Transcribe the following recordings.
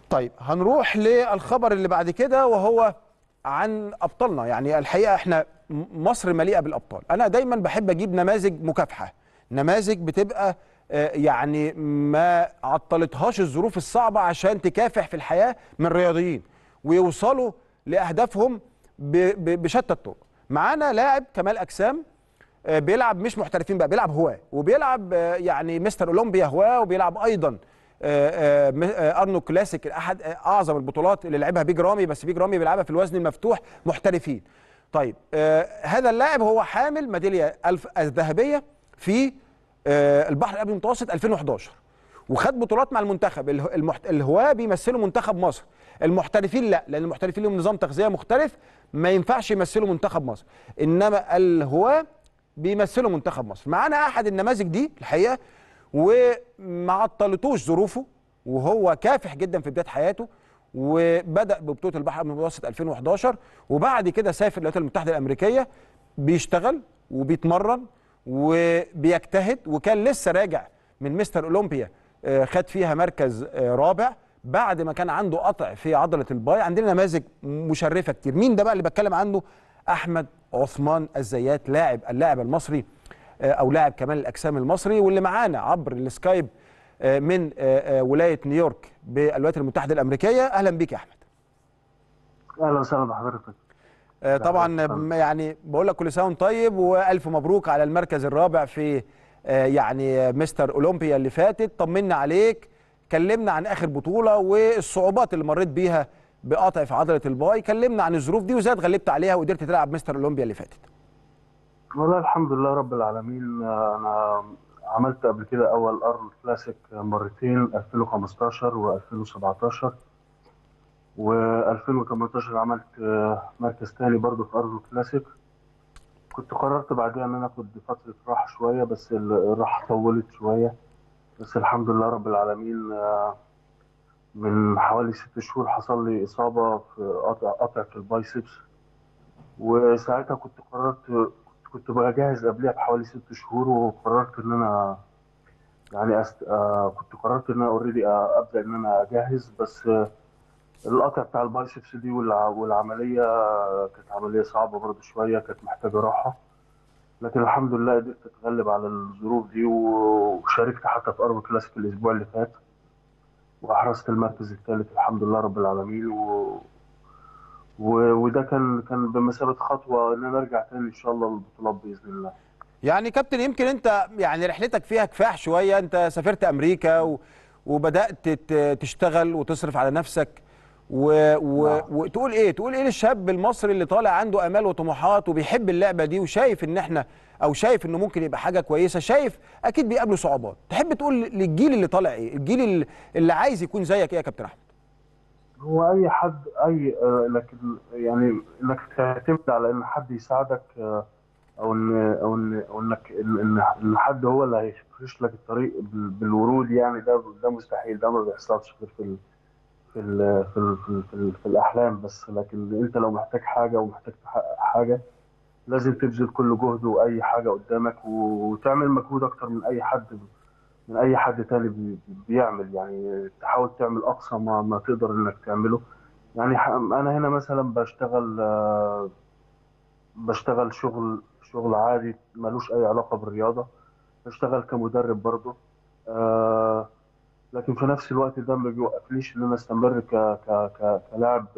طيب هنروح للخبر اللي بعد كده وهو عن ابطالنا يعني الحقيقه احنا م- مصر مليئه بالابطال انا دايما بحب اجيب نماذج مكافحه نماذج بتبقى آه، يعني ما عطلتهاش الظروف الصعبه عشان تكافح في الحياه من رياضيين ويوصلوا لاهدافهم ب- ب- بشتى الطرق معانا لاعب كمال اجسام آه، بيلعب مش محترفين بقى بيلعب هواه وبيلعب آه، يعني مستر اولمبيا هواه وبيلعب ايضا آه، آه، م- آه، ارنو كلاسيك احد آه، اعظم البطولات اللي لعبها بيج رامي بس بيج رامي بيلعبها في الوزن المفتوح محترفين طيب آه، هذا اللاعب هو حامل ميداليه الف الذهبيه في آه، البحر الابيض المتوسط 2011 وخد بطولات مع المنتخب اله- المحت... الهواه بيمثلوا منتخب مصر المحترفين لا لان المحترفين لهم نظام تغذيه مختلف ما ينفعش يمثلوا منتخب مصر انما الهواه بيمثلوا منتخب مصر معانا احد النماذج دي الحقيقه وما عطلتوش ظروفه وهو كافح جدا في بدايه حياته وبدا ببطوله البحر المتوسط 2011 وبعد كده سافر الولايات المتحده الامريكيه بيشتغل وبيتمرن وبيجتهد وكان لسه راجع من مستر اولمبيا آه، خد فيها مركز آه، رابع بعد ما كان عنده قطع في عضله الباي عندنا نماذج مشرفه كتير مين ده بقى اللي بتكلم عنه احمد عثمان الزيات لاعب اللاعب المصري آه، او لاعب كمال الاجسام المصري واللي معانا عبر السكايب آه، من آه، آه، ولايه نيويورك بالولايات المتحده الامريكيه اهلا بيك يا احمد اهلا وسهلا بحضرتك آه، طبعا أهلاً. م- يعني بقول لك كل سنه وانت طيب والف مبروك على المركز الرابع في آه، يعني آه، مستر اولمبيا اللي فاتت طمنا عليك كلمنا عن اخر بطوله والصعوبات اللي مريت بيها بقطع في عضله الباي كلمنا عن الظروف دي وازاي اتغلبت عليها وقدرت تلعب مستر اولمبيا اللي فاتت والله الحمد لله رب العالمين آه، انا عملت قبل كده اول ارن كلاسيك مرتين 2015 و2017 و2018 عملت آه، مركز تاني برضه في ارن كلاسيك كنت قررت بعدها ان انا اخد فتره راحه شويه بس ال- الراحه طولت شويه بس الحمد لله رب العالمين آه، من حوالي ست شهور حصل لي اصابه في قطع قطع في البايسبس وساعتها كنت قررت كنت بجهز قبلها بحوالي ست شهور وقررت ان انا يعني أست... آه كنت قررت ان انا اوريدي ابدا ان انا اجهز بس آه القطع بتاع البايسبس دي والع... والعمليه آه، كانت عمليه صعبه برضه شويه كانت محتاجه راحه لكن الحمد لله قدرت اتغلب على الظروف دي و- وشاركت حتى في اربع كلاسيك الاسبوع اللي فات واحرزت المركز الثالث الحمد لله رب العالمين و... و... وده كان كان بمثابه خطوه ان انا ارجع تاني ان شاء الله للبطولات باذن الله يعني كابتن يمكن انت يعني رحلتك فيها كفاح شويه انت سافرت امريكا و... وبدات ت- تشتغل وتصرف على نفسك و... و... نعم. وتقول ايه تقول ايه للشاب المصري اللي طالع عنده امال وطموحات وبيحب اللعبه دي وشايف ان احنا او شايف انه ممكن يبقى حاجه كويسه شايف اكيد بيقابله صعوبات تحب تقول للجيل اللي طالع ايه الجيل اللي, اللي عايز يكون زيك ايه يا كابتن احمد هو اي حد اي آه، لكن يعني انك تعتمد على ان حد يساعدك آه، او ان او ان او انك ان ان إن حد هو اللي هيفرش لك الطريق بال- بالورود يعني ده ده مستحيل ده ما بيحصلش غير في ال في ال في ال في, ال في, ال في الاحلام بس لكن انت لو محتاج حاجه ومحتاج تحقق حاجه لازم تبذل كل جهد واي حاجه قدامك وتعمل مجهود اكتر من اي حد من اي حد تاني بي- بيعمل يعني تحاول تعمل اقصى ما, ما تقدر انك تعمله يعني ح- انا هنا مثلا بشتغل آه، بشتغل شغل شغل عادي ملوش اي علاقه بالرياضه بشتغل كمدرب برضه آه، لكن في نفس الوقت ده ما بيوقفنيش ان انا استمر ك ك ك كلاعب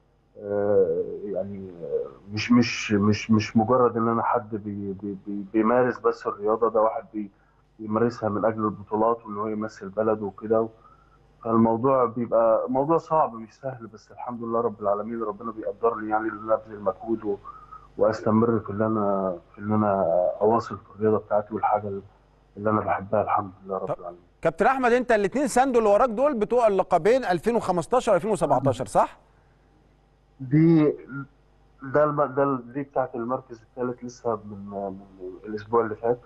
آه، يعني آه، مش مش مش مش مجرد ان انا حد بي بي بي بيمارس بس الرياضه ده واحد بي بيمارسها من اجل البطولات وان هو يمثل بلده وكده فالموضوع بيبقى موضوع صعب مش سهل بس الحمد لله رب العالمين ربنا بيقدرني يعني ان انا ابذل مجهود و- واستمر في ان انا في ان انا اواصل في الرياضه بتاعتي والحاجه اللي انا بحبها الحمد لله رب العالمين كابتن احمد انت الاثنين ساندو اللي وراك دول بتوع اللقبين 2015 2017 صح دي ده الم... ده ال- دي بتاعت المركز الثالث لسه من, من الاسبوع اللي فات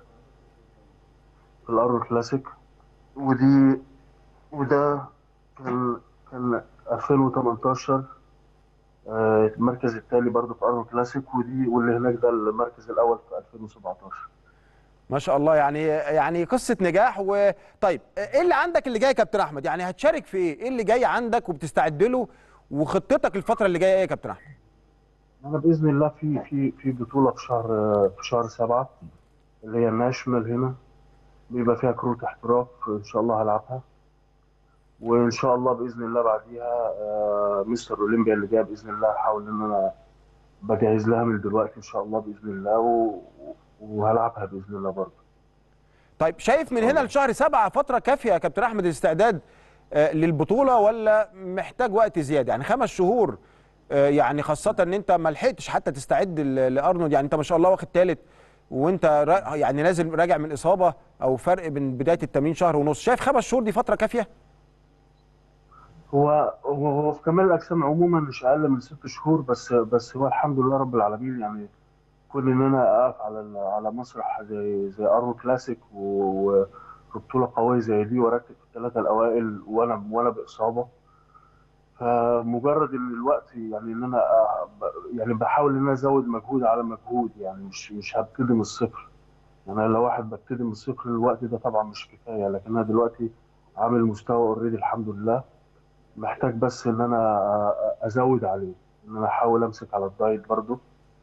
في الارو كلاسيك ودي وده كان كان 2018 آه، المركز الثاني برضه في ارو كلاسيك ودي واللي هناك ده المركز الاول في 2017 ما شاء الله يعني يعني قصه نجاح وطيب ايه اللي عندك اللي جاي يا كابتن احمد يعني هتشارك في ايه ايه اللي جاي عندك وبتستعد له وخطتك الفتره اللي جايه ايه يا كابتن احمد انا باذن الله في في في بطوله في شهر في شهر سبعة اللي هي الناشونال هنا بيبقى فيها كروت احتراف ان شاء الله هلعبها وان شاء الله باذن الله بعديها آه، مستر اولمبيا اللي جايه باذن الله هحاول ان انا بجهز لها من دلوقتي ان شاء الله باذن الله و... وهلعبها باذن الله برضه طيب شايف من هنا لشهر سبعة فترة كافية يا كابتن أحمد الاستعداد آه، للبطولة ولا محتاج وقت زيادة يعني خمس شهور آه، يعني خاصة إن أنت ما لحقتش حتى تستعد ل- لأرنولد يعني أنت ما شاء الله واخد ثالث وأنت را- يعني نازل راجع من إصابة أو فرق بين بداية التمرين شهر ونص شايف خمس شهور دي فترة كافية؟ هو هو هو في كمال الاجسام عموما مش اقل من ست شهور بس بس هو الحمد لله رب العالمين يعني كون ان انا اقف على ال- على مسرح زي زي ارو كلاسيك و- وفي بطوله قويه زي دي واركب في الثلاثه الاوائل وانا وانا باصابه فمجرد ان الوقت يعني ان انا أ- ب- يعني بحاول ان انا ازود مجهود على مجهود يعني مش مش هبتدي من الصفر يعني انا لو واحد ببتدي من الصفر الوقت ده طبعا مش كفايه لكن انا دلوقتي عامل مستوى اوريدي الحمد لله محتاج بس ان انا أ- ازود عليه ان انا احاول امسك على الدايت برضو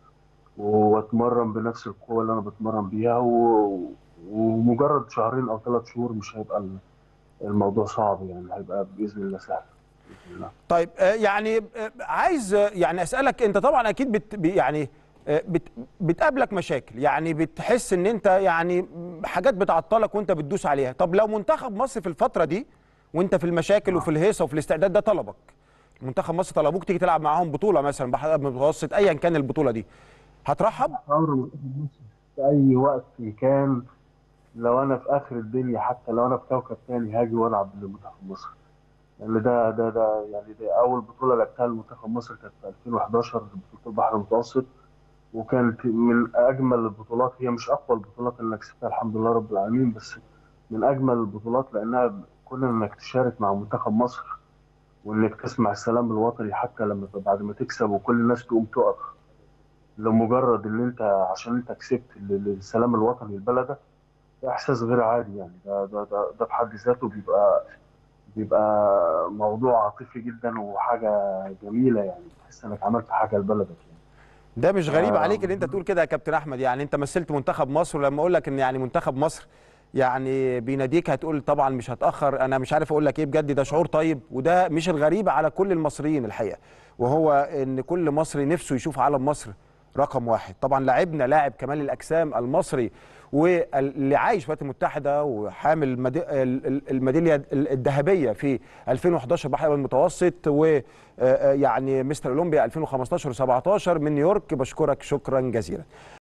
واتمرن بنفس القوه اللي انا بتمرن بيها و... ومجرد شهرين او ثلاث شهور مش هيبقى ال- الموضوع صعب يعني هيبقى باذن الله سهل باذن الله طيب آه، يعني آه، عايز آه، يعني اسالك انت طبعا اكيد بت بي- يعني آه، بت بتقابلك مشاكل يعني بتحس ان انت يعني حاجات بتعطلك وانت بتدوس عليها طب لو منتخب مصر في الفتره دي وانت في المشاكل وفي الهيصه وفي الاستعداد ده طلبك منتخب مصر طلبوك تيجي تلعب معاهم بطوله مثلا بحر متوسط ايا كان البطوله دي هترحب عمري ما كنت ببص في اي وقت كان لو انا في اخر الدنيا حتى لو انا في كوكب تاني هاجي والعب لمنتخب مصر لان ده ده ده يعني ده اول بطوله لعبتها لمنتخب مصر كانت في 2011 بطوله البحر المتوسط وكانت من اجمل البطولات هي مش اقوى البطولات اللي أنا كسبتها الحمد لله رب العالمين بس من اجمل البطولات لانها كون انك تشارك مع منتخب مصر وانك تسمع السلام الوطني حتى لما بعد ما تكسب وكل الناس تقوم تقف لمجرد ان انت عشان انت كسبت ال- السلام الوطني لبلدك ده احساس غير عادي يعني ده ده ده, ده في حد ذاته بيبقى بيبقى موضوع عاطفي جدا وحاجه جميله يعني تحس انك عملت حاجه لبلدك يعني ده مش غريب آه. عليك ان انت تقول كده يا كابتن احمد يعني انت مثلت منتخب مصر ولما اقول لك ان يعني منتخب مصر يعني بيناديك هتقول طبعا مش هتاخر انا مش عارف اقول لك ايه بجد ده شعور طيب وده مش الغريب على كل المصريين الحقيقه وهو ان كل مصري نفسه يشوف علم مصر رقم واحد طبعا لاعبنا لاعب كمال الاجسام المصري واللي عايش في الولايات المتحده وحامل الميد- ال- ال- الميداليه الذهبيه في 2011 بحر المتوسط ويعني مستر اولمبيا 2015 و17 من نيويورك بشكرك شكرا جزيلا